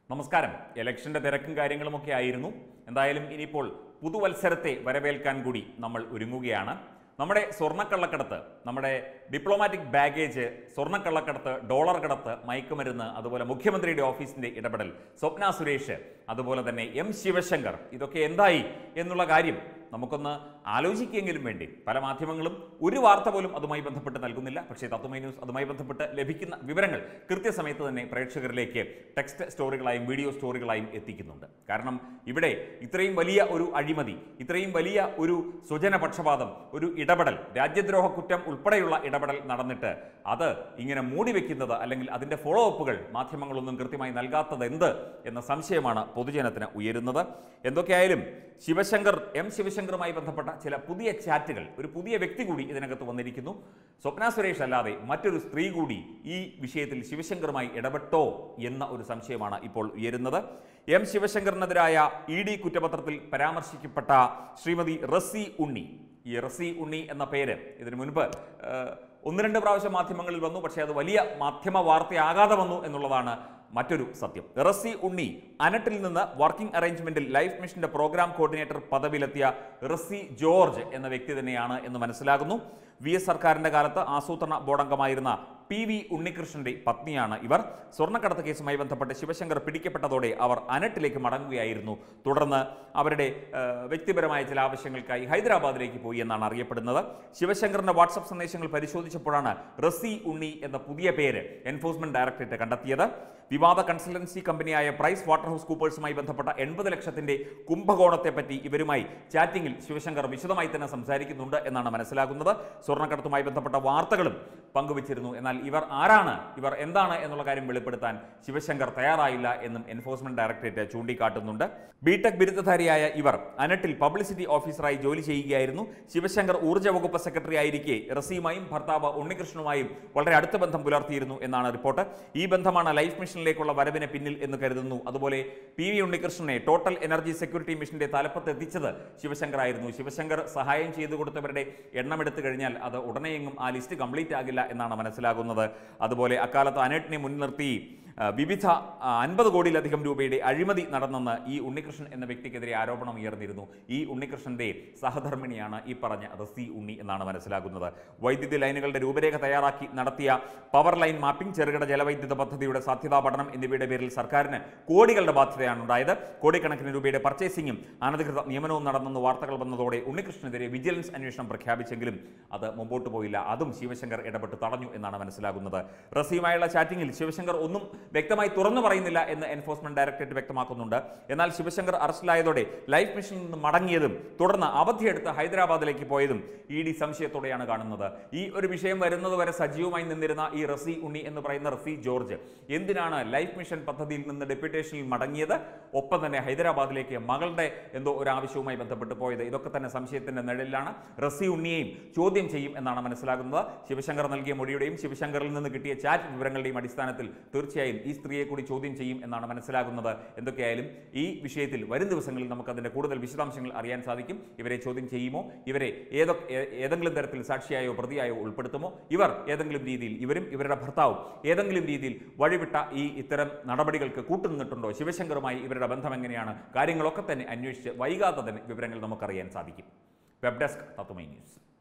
നമസ്കാരം ഇലക്ഷന്റെ തിരക്കും കാര്യങ്ങളുമൊക്കെ ആയിരുന്നു എന്തായാലും ഇനിയിപ്പോൾ പുതുവത്സരത്തെ വരവേൽക്കാൻ കൂടി നമ്മൾ ഒരുങ്ങുകയാണ് നമ്മുടെ സ്വർണ്ണക്കള്ളക്കടത്ത് നമ്മുടെ ഡിപ്ലോമാറ്റിക് ബാഗേജ് സ്വർണ്ണക്കള്ളക്കടത്ത് ഡോളർ കടത്ത് മയക്കുമരുന്ന് അതുപോലെ മുഖ്യമന്ത്രിയുടെ ഓഫീസിന്റെ ഇടപെടൽ സ്വപ്ന സുരേഷ് അതുപോലെ തന്നെ എം ശിവശങ്കർ ഇതൊക്കെ എന്തായി എന്നുള്ള കാര്യം നമുക്കൊന്ന് ആലോചിക്കെങ്കിലും വേണ്ടി പല മാധ്യമങ്ങളും ഒരു വാർത്ത പോലും അതുമായി ബന്ധപ്പെട്ട് നൽകുന്നില്ല പക്ഷേ തത്വമൈ ന്യൂസ് അതുമായി ബന്ധപ്പെട്ട് ലഭിക്കുന്ന വിവരങ്ങൾ കൃത്യസമയത്ത് തന്നെ പ്രേക്ഷകരിലേക്ക് ടെക്സ്റ്റ് സ്റ്റോറികളായും വീഡിയോ സ്റ്റോറികളായും എത്തിക്കുന്നുണ്ട് കാരണം ഇവിടെ ഇത്രയും വലിയ ഒരു അഴിമതി ഇത്രയും വലിയ ഒരു സ്വജനപക്ഷപാതം ഒരു ഇടപെടൽ രാജ്യദ്രോഹ കുറ്റം ഉൾപ്പെടെയുള്ള ഇടപെടൽ നടന്നിട്ട് അത് ഇങ്ങനെ മൂടി വെക്കുന്നത് അല്ലെങ്കിൽ അതിന്റെ ഫോളോ അപ്പുകൾ മാധ്യമങ്ങളൊന്നും കൃത്യമായി നൽകാത്തത് എന്ത് എന്ന സംശയമാണ് പൊതുജനത്തിന് ഉയരുന്നത് എന്തൊക്കെയായാലും ശിവശങ്കർ എം ശിവശങ്കറുമായി ബന്ധപ്പെട്ട ചില പുതിയ ചാറ്റുകൾ ഒരു പുതിയ വ്യക്തി കൂടി ഇതിനകത്ത് വന്നിരിക്കുന്നു സ്വപ്ന സുരേഷ് അല്ലാതെ മറ്റൊരു സ്ത്രീ കൂടി ഈ വിഷയത്തിൽ ശിവശങ്കറുമായി ഇടപെട്ടോ എന്ന ഒരു സംശയമാണ് ഇപ്പോൾ ഉയരുന്നത് എം ശിവശങ്കറിനെതിരായ ഇ ഡി കുറ്റപത്രത്തിൽ പരാമർശിക്കപ്പെട്ട ശ്രീമതി റസി ഉണ്ണി ഈ റസി ഉണ്ണി എന്ന പേര് ഇതിനു മുൻപ് ഏഹ്, ഒന്ന് രണ്ട് പ്രാവശ്യം മാധ്യമങ്ങളിൽ വന്നു പക്ഷേ അത് വലിയ മാധ്യമ വാർത്തയാകാതെ വന്നു എന്നുള്ളതാണ് മറ്റൊരു സത്യം റസി ഉണ്ണി അനട്ടിൽ നിന്ന് വർക്കിംഗ് അറേഞ്ച്മെന്റിൽ ലൈഫ് മിഷന്റെ പ്രോഗ്രാം കോർഡിനേറ്റർ പദവിയിലെത്തിയ റസി ജോർജ് എന്ന വ്യക്തി തന്നെയാണ് എന്ന് മനസ്സിലാകുന്നു വി എസ് സർക്കാരിന്റെ കാലത്ത് ആസൂത്രണ ബോർഡംഗമായിരുന്ന പി വി ഉണ്ണികൃഷ്ണന്റെ പത്നിയാണ് ഇവർ സ്വർണ്ണക്കടത്ത് കേസുമായി ബന്ധപ്പെട്ട് ശിവശങ്കർ പിടിക്കപ്പെട്ടതോടെ അവർ അനട്ടിലേക്ക് മടങ്ങുകയായിരുന്നു തുടർന്ന് അവരുടെ ആ, വ്യക്തിപരമായ ചില ആവശ്യങ്ങൾക്കായി ഹൈദരാബാദിലേക്ക് പോയി എന്നാണ് അറിയപ്പെടുന്നത് ശിവശങ്കറിന്റെ വാട്സപ്പ് സന്ദേശങ്ങൾ പരിശോധിച്ചപ്പോഴാണ് റസി ഉണ്ണി എന്ന പുതിയ പേര് എൻഫോഴ്സ്മെന്റ് ഡയറക്ടറേറ്റ് കണ്ടെത്തിയത് വിവാദ കൺസൾട്ടൻസി കമ്പനിയായ പ്രൈസ് വാട്ടർ ഹൗസ് കൂപ്പേഴ്സുമായി ബന്ധപ്പെട്ട എൺപത് ലക്ഷത്തിന്റെ കുംഭകോണത്തെ പറ്റി ഇവരുമായി ചാറ്റിംഗിൽ ശിവശങ്കർ വിശദമായി തന്നെ സംസാരിക്കുന്നുണ്ട് എന്നാണ് മനസ്സിലാകുന്നത് സ്വർണ്ണക്കടത്തുമായി ബന്ധപ്പെട്ട വാർത്തകളും പങ്കുവച്ചിരുന്നു എന്നാൽ ഇവർ ആരാണ് ഇവർ എന്താണ് എന്നുള്ള കാര്യം വെളിപ്പെടുത്താൻ ശിവശങ്കർ തയ്യാറായില്ല എന്നും എൻഫോഴ്സ്മെന്റ് ഡയറക്ടറേറ്റ് ചൂണ്ടിക്കാട്ടുന്നുണ്ട് ബിടെക് ബിരുദധാരിയായ ഇവർ അനട്ടിൽ പബ്ലിസിറ്റി ഓഫീസറായി ജോലി ചെയ്യുകയായിരുന്നു ശിവശങ്കർ ഊർജ്ജ വകുപ്പ് സെക്രട്ടറി ആയിരിക്കെ റസിയുമായും ഭർത്താവ് ഉണ്ണികൃഷ്ണനുമായും വളരെ അടുത്ത ബന്ധം പുലർത്തിയിരുന്നു എന്നാണ് റിപ്പോർട്ട് ഈ ബന്ധമാണ് ലൈഫ് മിഷനിലേക്കുള്ള വരവിന് പിന്നിൽ എന്ന് കരുതുന്നു അതുപോലെ പി വി ഉണ്ണികൃഷ്ണനെ ടോട്ടൽ എനർജി സെക്യൂരിറ്റി മിഷന്റെ തലപ്പത്ത് എത്തിച്ചത് ശിവശങ്കർ ആയിരുന്നു ശിവശങ്കർ സഹായം ചെയ്തു കൊടുത്തവരുടെ എണ്ണം എടുത്തു കഴിഞ്ഞാൽ അത് ഉടനെയെങ്ങും ആ ലിസ്റ്റ് കംപ്ലീറ്റ് ആകില്ല എന്നാണ് മനസ്സിലാകുന്നത് അതുപോലെ അക്കാലത്ത് അനേട്ടിനെ മുൻനിർത്തി ആ, വിവിധ അൻപത് കോടിയിലധികം രൂപയുടെ അഴിമതി നടന്നെന്ന് ഈ ഉണ്ണികൃഷ്ണൻ എന്ന വ്യക്തിക്കെതിരെ ആരോപണം ഉയർന്നിരുന്നു ഈ ഉണ്ണികൃഷ്ണന്റെ സഹധർമ്മിണിയാണ് ഈ പറഞ്ഞ റസി ഉണ്ണി എന്നാണ് മനസ്സിലാകുന്നത് വൈദ്യുതി ലൈനുകളുടെ രൂപരേഖ തയ്യാറാക്കി നടത്തിയ പവർ ലൈൻ മാപ്പിംഗ് ചെറുകിട ജലവൈദ്യുത പദ്ധതിയുടെ സാധ്യതാ പഠനം എന്നിവയുടെ പേരിൽ സർക്കാരിന് കോടികളുടെ ബാധ്യതയാണ് ഉണ്ടായത് കോടിക്കണക്കിന് രൂപയുടെ പർച്ചേസിംഗും അനധികൃത നിയമനവും നടന്നെന്ന് വാർത്തകൾ വന്നതോടെ ഉണ്ണികൃഷ്ണനെതിരെ വിജിലൻസ് അന്വേഷണം പ്രഖ്യാപിച്ചെങ്കിലും അത് മുമ്പോട്ട് പോയില്ല അതും ശിവശങ്കർ ഇടപെട്ട് തടഞ്ഞു എന്നാണ് മനസ്സിലാകുന്നത് റസിയുമായുള്ള ചാറ്റിംഗിൽ ശിവശങ്കർ ഒന്നും വ്യക്തമായി തുറന്നു പറയുന്നില്ല എന്ന് എൻഫോഴ്സ്മെന്റ് ഡയറക്ടറേറ്റ് വ്യക്തമാക്കുന്നുണ്ട് എന്നാൽ ശിവശങ്കർ അറസ്റ്റിലായതോടെ ലൈഫ് മിഷനിൽ നിന്ന് മടങ്ങിയതും തുടർന്ന് അവധിയെടുത്ത് ഹൈദരാബാദിലേക്ക് പോയതും ഇ ഡി സംശയത്തോടെയാണ് കാണുന്നത് ഈ ഒരു വിഷയം വരുന്നത് വരെ സജീവമായി നിന്നിരുന്ന ഈ റസി ഉണ്ണി എന്ന് പറയുന്ന റസി ജോർജ് എന്തിനാണ് ലൈഫ് മിഷൻ പദ്ധതിയിൽ നിന്ന് ഡെപ്യൂട്ടേഷനിൽ മടങ്ങിയത് ഒപ്പം തന്നെ ഹൈദരാബാദിലേക്ക് മകളുടെ എന്തോ ഒരു ആവശ്യവുമായി ബന്ധപ്പെട്ട് പോയത് ഇതൊക്കെ തന്നെ സംശയത്തിന്റെ നിഴലിലാണ് റസി ഉണ്ണിയെയും ചോദ്യം ചെയ്യും എന്നാണ് മനസ്സിലാകുന്നത് ശിവശങ്കർ നൽകിയ മൊഴിയുടെയും ശിവശങ്കറിൽ നിന്ന് കിട്ടിയ ചാറ്റ് വിവരങ്ങളുടെയും അടിസ്ഥാനത്തിൽ തീർച്ചയായും ഈ സ്ത്രീയെ കൂടി ചോദ്യം ചെയ്യും എന്നാണ് മനസ്സിലാകുന്നത് എന്തൊക്കെയായാലും ഈ വിഷയത്തിൽ വരും ദിവസങ്ങളിൽ നമുക്ക് അതിന്റെ കൂടുതൽ വിശദാംശങ്ങൾ അറിയാൻ സാധിക്കും ഇവരെ ചോദ്യം ചെയ്യുമോ ഇവരെ ഏതൊക്കെ ഏ- ഏതെങ്കിലും തരത്തിൽ സാക്ഷിയായോ പ്രതിയായോ ഉൾപ്പെടുത്തുമോ ഇവർ ഏതെങ്കിലും രീതിയിൽ ഇവരും ഇവരുടെ ഭർത്താവും ഏതെങ്കിലും രീതിയിൽ വഴിവിട്ട ഈ ഇത്തരം നടപടികൾക്ക് കൂട്ടുനിന്നിട്ടുണ്ടോ ശിവശങ്കറുമായി ഇവരുടെ ബന്ധം എങ്ങനെയാണ് കാര്യങ്ങളൊക്കെ തന്നെ അന്വേഷിച്ച് വൈകാതെ തന്നെ വിവരങ്ങൾ നമുക്കറിയാൻ സാധിക്കും വെബ് ഡെസ്ക് തത്വമൈ ന്യൂസ്